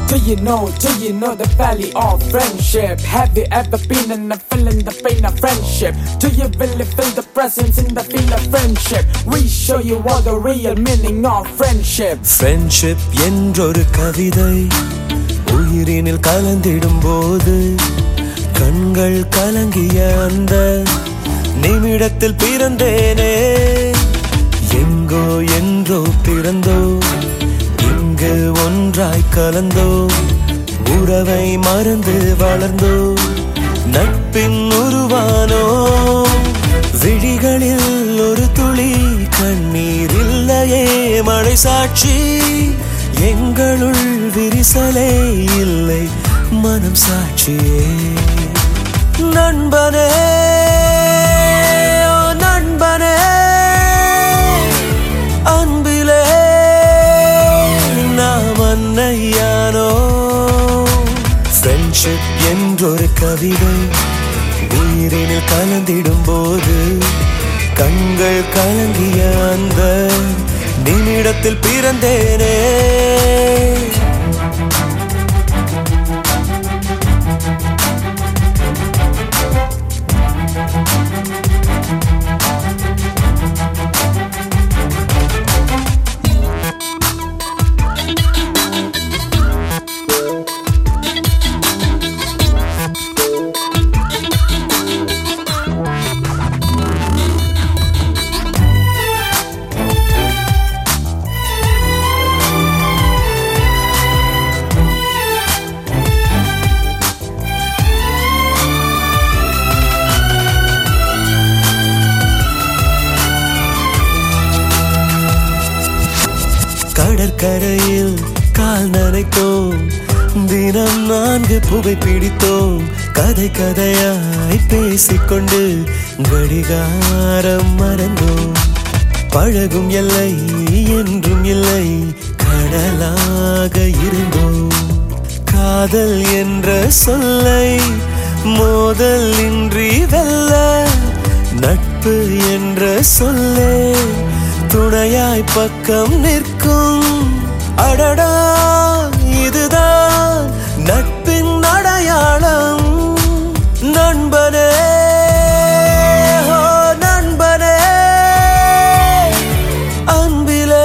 Do you know, do you know the value of friendship? Have you ever been in a feeling the pain of friendship? Do you really feel the presence in the feel of friendship? We show you all the real meaning of friendship. Friendship என்றொரு கவிதை உயிரினில் கலந்திடும் போது கண்கள் கலங்கிய அந்த நிமிடத்தில் பிறந்தேனே எங்கோ என்றோ பிறந்தோ இங்கு ஒன்றாய் கலந்தோ உறவை மறந்து வளர்ந்தோ நட்பின் உருவானோ விழிகளில் ஒரு துளி கண்ணீர் இல்லையே மழை சாட்சி எங்களுள் விரிசலே இல்லை மனம் சாட்சியே நண்பனே ஓ நண்பனே அன்பிலே நாம் அன்னையானோ ஃப்ரெண்ட்ஷிப் என்றொரு கவிதை உயிரினில் கலந்திடும் போது கண்கள் கலங்கிய அந்த நிமிடத்தில் பிறந்தேனே கடற்கரையில் கால் நனைத்தோம் தினம் நான்கு புகை பிடித்தோம் கதை கதையாய் பேசிக்கொண்டு கடிகாரம் மறந்தோம் பழகும் எல்லை என்றும் இல்லை கடலாக இருந்தோம் காதல் என்ற சொல்லை மோதல் இன்றி வெல்ல நட்பு என்ற சொல்லே துணையாய் பக்கம் நிற்கும் அடடா இதுதான் நட்பின் அடையாளம் நண்பனே ஓ நண்பனே அன்பிலே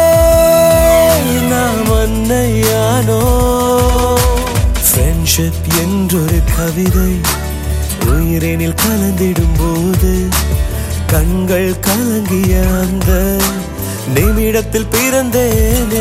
நாம் அன்னையானோ ஃப்ரெண்ட்ஷிப் என்றொரு கவிதை உயிரினில் கலந்திடும் போது கண்கள் கலங்கிய அந்த நிமிடத்தில் பிறந்தேனே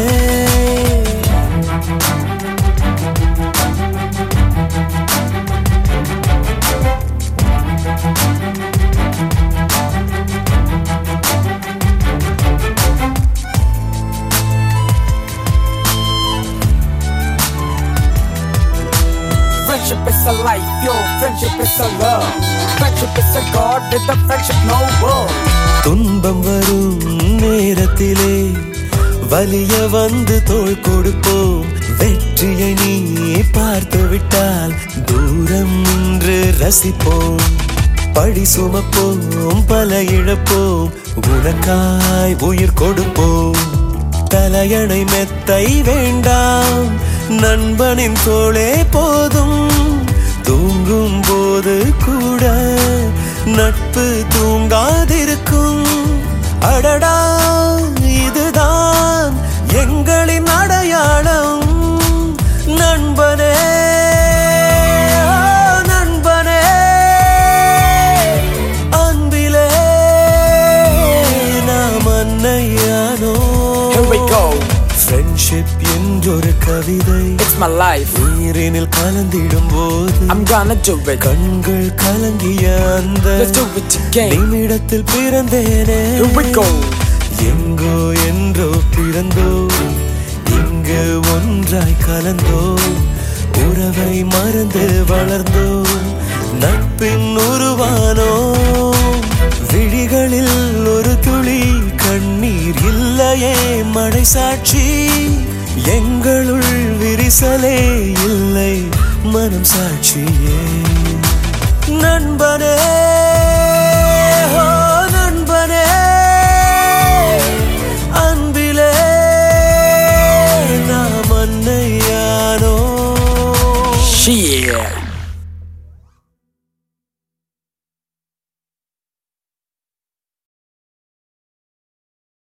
Friendship is a life, yo. Friendship is a love. Friendship is a God with a friendship, no world. துன்பம் வரும் நேரத்திலே வலிய வந்து தோள் கொடுப்போம் வெற்றியை நீ பார்த்து விட்டால் தூரம் நின்று ரசிப்போம் பழி சுமப்போம் பல இழப்போம் உனக்காய் உயிர் கொடுப்போம் தலையணை மெத்தை வேண்டாம் நண்பனின் தோளே போதும் தூங்கும் போது கூட நட்பு தூங்காதிருக்கும் அடடா இதுதான் எங்களின் அடையாளம் நண்பனே ஓ நண்பனே அன்பிலே நாம் அன்னையானோ Here we go. ஃப்ரெண்ட்ஷிப் என்றொரு கவிதை It's my life. நீரினில் கலந்திடும் போது I'm gonna do it. கண்கள் கலங்கிய அந்த Let's do it again. நிமிடத்தில் பிறந்தேனே Here we go. எங்கோ என்றோ பிறந்தோ இங்கு ஒன்றாய் கலந்தோ உறவை மறந்து வளர்ந்தோ நட்பின் உருவானோ விழிகளில் ஒரு துளி கண்ணீர் இல்லையே மழை சாட்சி எங்களுள் விரிசலே இல்லை மனம் சாட்சியே நண்பனே